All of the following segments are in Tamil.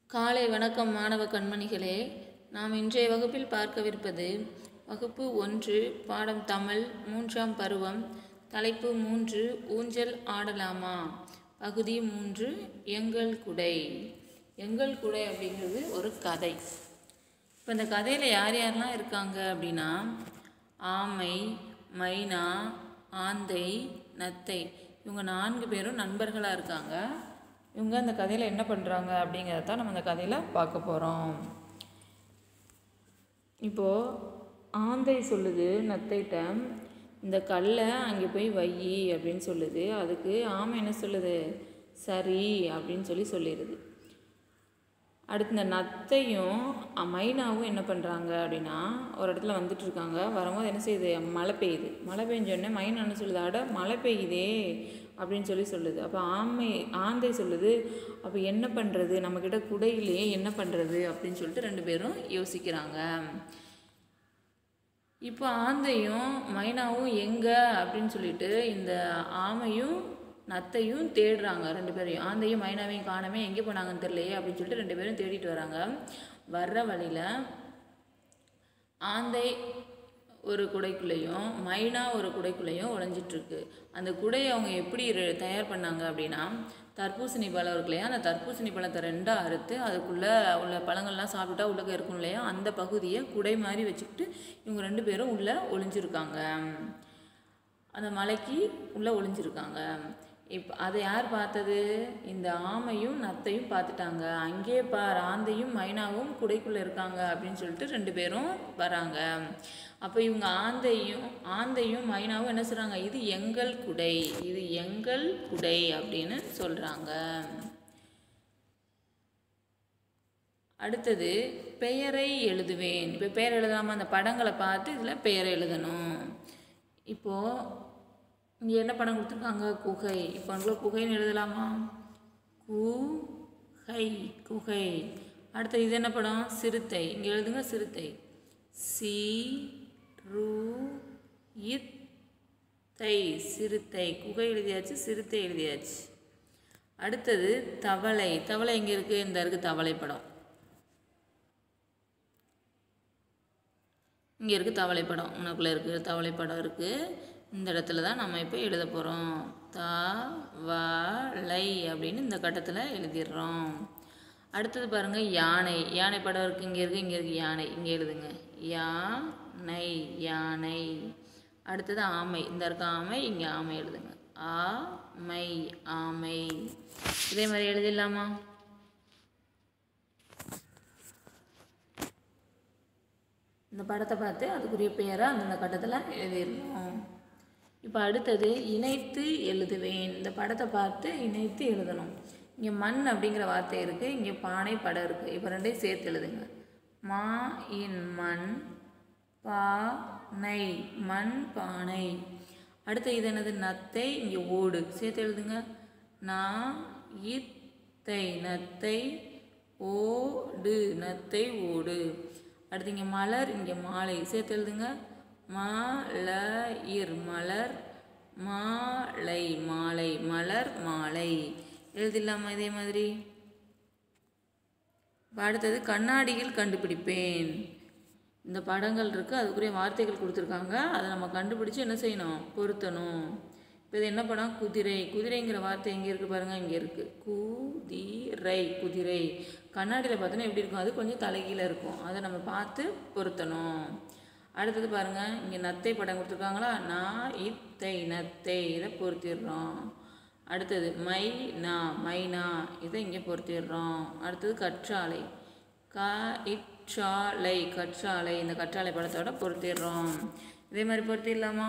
காலை வணக்கம் மாணவ கண்மணிகளே நாம் இன்றைய வகுப்பில் பார்க்கவிருப்பது வகுப்பு ஒன்று பாடம் தமிழ் மூன்றாம் பருவம் தலைப்பு மூன்று ஊஞ்சல் ஆடலாமா பகுதி மூன்று எங்கள் குடை எங்கள் குடை அப்படிங்கிறது ஒரு கதை இப்போ இந்த கதையில் யார் யாரெல்லாம் இருக்காங்க அப்படின்னா ஆமை மைனா ஆந்தை நத்தை இவங்க நான்கு பேரும் நண்பர்களாக இருக்காங்க இவங்க அந்த கதையில் என்ன பண்ணுறாங்க அப்படிங்கிறத தான் நம்ம அந்த கதையில் பார்க்க போகிறோம் இப்போது ஆந்தை சொல்லுது நத்தைகிட்ட இந்த கல்லை அங்கே போய் வை அப்படின்னு சொல்லுது அதுக்கு ஆமை என்ன சொல்லுது சரி அப்படின்னு சொல்லி சொல்லிடுது அடுத்து இந்த நத்தையும் அ, மைனாவும் என்ன பண்ணுறாங்க அப்படின்னா ஒரு இடத்துல வந்துட்டு இருக்காங்க வரும்போது என்ன செய்யுது மழை பெய்யுது மழை பெஞ்சோடனே மைனா என்ன சொல்லுது அட மழை பெய்யுதே அப்படின்னு சொல்லி சொல்லுது அப்போ ஆமை ஆந்தை சொல்லுது அப்போ என்ன பண்ணுறது நம்மக்கிட்ட குடையிலேயே என்ன பண்ணுறது அப்படின்னு சொல்லிட்டு ரெண்டு பேரும் யோசிக்கிறாங்க இப்போ ஆந்தையும் மைனாவும் எங்கே அப்படின்னு சொல்லிட்டு இந்த ஆமையும் நத்தையும் தேடுறாங்க ரெண்டு பேரையும் ஆந்தையும் மைனாவையும் காணாமே எங்கே போனாங்கன்னு தெரியலையே அப்படின்னு சொல்லிட்டு ரெண்டு பேரும் தேடிட்டு வராங்க வர்ற வழியில் ஆந்தை ஒரு குடைக்குள்ளேயும் மைனா ஒரு குடைக்குள்ளேயும் ஒளிஞ்சிட்ருக்கு அந்த குடையை அவங்க எப்படி ரெ- தயார் பண்ணாங்க அப்படின்னா தர்பூசணி பழம் இருக்கு இல்லையா அந்த தர்பூசணி பழத்தை ரெண்டாக அறுத்து அதுக்குள்ளே உள்ள பழங்கள்லாம் சாப்பிட்டா உள்ளே இருக்கும் இல்லையா அந்த பகுதியை குடை மாதிரி வச்சுக்கிட்டு இவங்க ரெண்டு பேரும் உள்ளே ஒளிஞ்சிருக்காங்க அந்த மலைக்கு உள்ளே ஒளிஞ்சிருக்காங்க இப்போ அதை யார் பார்த்தது இந்த ஆமையும் நத்தையும் பார்த்துட்டாங்க அங்கேயே பார் ஆந்தையும் மைனாவும் குடைக்குள்ளே இருக்காங்க அப்படின்னு சொல்லிட்டு ரெண்டு பேரும் வராங்க அப்போ இவங்க ஆந்தையும் ஆந்தையும் மைனாவும் என்ன சொல்கிறாங்க இது எங்கள் குடை இது எங்கள் குடை அப்படின்னு சொல்கிறாங்க அடுத்தது பெயரை எழுதுவேன் இப்போ பெயர் எழுதாமல் அந்த படங்களை பார்த்து இதில் பெயரை எழுதணும் இப்போது இங்கே என்ன படம் கொடுத்துருக்காங்க குகை இப்போ உங்களை குகைன்னு எழுதலாமா குகை குகை அடுத்து இது என்ன படம் சிறுத்தை இங்கே எழுதுங்க சிறுத்தை சி ரு இத் தை சிறுத்தை குகை எழுதியாச்சு சிறுத்தை எழுதியாச்சு அடுத்தது தவளை தவளை எங்கே இருக்குது இந்த இருக்குது தவளை படம் இங்கே இருக்குது தவளை படம் உனக்குள்ளே இருக்குது தவளை படம் இருக்குது இந்த இடத்துல தான் நம்ம இப்போ எழுத போகிறோம் த வ லை அப்படின்னு இந்த கட்டத்தில் எழுதிடுறோம் அடுத்தது பாருங்கள் யானை யானை படம் இருக்குது இங்கே இருக்குது இங்கே இருக்குது யானை இங்கே எழுதுங்க யானை யானை அடுத்தது ஆமை இந்த இருக்க ஆமை இங்கே ஆமை எழுதுங்க ஆ மை ஆமை இதே மாதிரி எழுதிடலாமா இந்த படத்தை பார்த்து அதுக்குரிய பெயரை அந்தந்த கட்டத்தில் எழுதிடணும் இப்போ அடுத்தது இணைத்து எழுதுவேன் இந்த படத்தை பார்த்து இணைத்து எழுதணும் இங்கே மண் அப்படிங்கிற வார்த்தை இருக்குது இங்கே பானை படம் இருக்குது இப்போ ரெண்டையும் சேர்த்து எழுதுங்க மா இன் மண் பானை மண் பானை அடுத்து இது என்னது நத்தை இங்கே ஓடு சேர்த்து எழுதுங்க நா இத்தை நத்தை ஓடு நத்தை ஓடு அடுத்து இங்கே மலர் இங்கே மாலை சேர்த்து எழுதுங்க மலர் மலர் மாலை மாலை மலர் மாலை எழுதிடலாமா இதே மாதிரி இப்ப அடுத்தது கண்ணாடியில் கண்டுபிடிப்பேன் இந்த படங்கள் இருக்குது அதுக்குரிய வார்த்தைகள் கொடுத்துருக்காங்க அதை நம்ம கண்டுபிடிச்சு என்ன செய்யணும் பொருத்தணும் இப்போ இது என்ன படம் குதிரை குதிரைங்கிற வார்த்தை எங்கே இருக்குது பாருங்கள் இங்கே இருக்குது குதிரை குதிரை கண்ணாடியில் பார்த்தோன்னா எப்படி இருக்கும் அது கொஞ்சம் தலைகீழ இருக்கும் அதை நம்ம பார்த்து பொருத்தணும் அடுத்தது பாருங்கள் இங்கே நத்தை படம் கொடுத்துருக்காங்களா நான் இத்தை நத்தை இதை பொருத்திடுறோம் அடுத்தது மை நா மைனா இதை இங்கே பொருத்திடுறோம் அடுத்தது கற்றாழை க இற்றாழை கற்றாழை இந்த கற்றாழை படத்தோட பொருத்திடுறோம் இதே மாதிரி பொருத்திடலாமா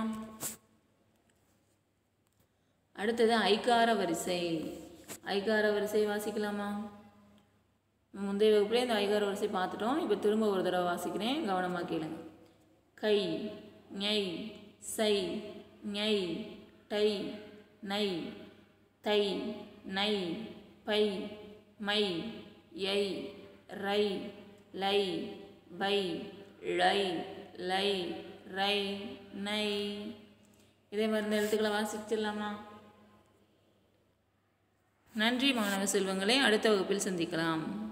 அடுத்தது ஐகார வரிசை ஐகார வரிசை வாசிக்கலாமா முந்தைய வகுப்புலேயே இந்த ஐகார வரிசை பார்த்துட்டோம் இப்போ திரும்ப ஒரு தடவை வாசிக்கிறேன் கவனமாக கேளுங்க கை ஞை சை ஞை டை நை தை நை பை மை யை ரை லை பை ழை லை ரை நை இதே மாதிரி இந்த எழுத்துக்களை வாசிச்சிடலாமா நன்றி மாணவ செல்வங்களே அடுத்த வகுப்பில் சந்திக்கலாம்